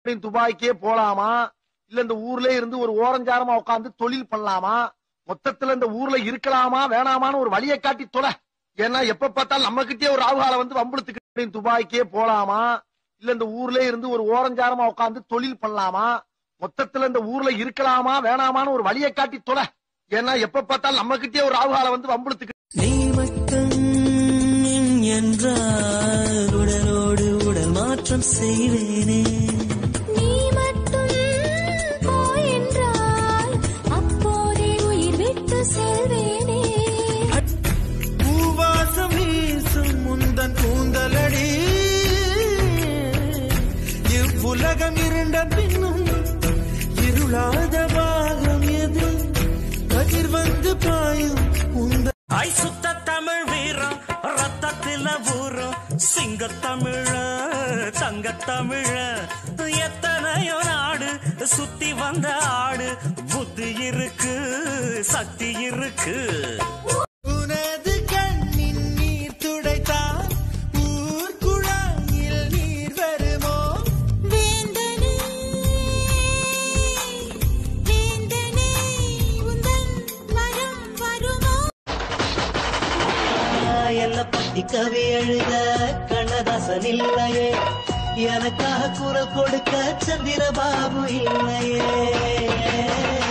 துபாய்க்கே போலாமா இல்ல இந்த ஊர்ல இருந்து ஒரு ஓரஞ்சாரமா உட்கார்ந்து தொழில் பண்ணலாமா மொத்தத்துல இந்த ஊர்ல இருக்கலாமா வேணாமான்னு ஒரு வழியை காட்டி தொலை ஏன்னா எப்ப பார்த்தாலும் நம்ம கிட்டே ஒரு ராகுகால வந்து வம்புழுத்துக்கிட்டு துபாய்க்கே போலாமா இல்ல இந்த ஊர்ல இருந்து ஒரு ஓரஞ்சாரமா உட்கார்ந்து தொழில் பண்ணலாமா மொத்தத்துல இந்த ஊர்ல இருக்கலாமா வேணாமான்னு ஒரு வழியை காட்டி தொலை ஏன்னா எப்ப பார்த்தாலும் நம்ம கிட்டே ஒரு ராகுகால வந்து வம்புழுத்துக்கிட்டு நீ மட்டும் என்றால் உடலோடு உடல் மாற்றம் செய்வேனே நீ மட்டும் போ என்றால் அப்போதே உயிர் விட்டு செல்வேனே பூவாசம் வீசும் முந்தன் கூந்தலடி இவ்வுலகம் இருண்ட பின்னும் இருளாத பாகம் எது கதிர் வந்து பாயும் உந்த ஐ சுத்த தமிழ் வீரம் ரத்தத்தில ஊறும் சிங்க தமிழ தங்க தமிழ எத்தனையோ நாடு சுத்தி வந்த ஆடு புத்தி இருக்கு சக்தி இருக்கு உனது கண்ணின் நீர் துடைத்தால் ஊர் குழாயில் நீர் வருமோ வேந்தனே வேந்தனே உந்தன் வரம் வருமோ என்ன பத்தி கவி எழுத கண்ணதாசன் இல்லையே எனக்காக குரல் கொடுக்க சந்திரபாபு இல்லையே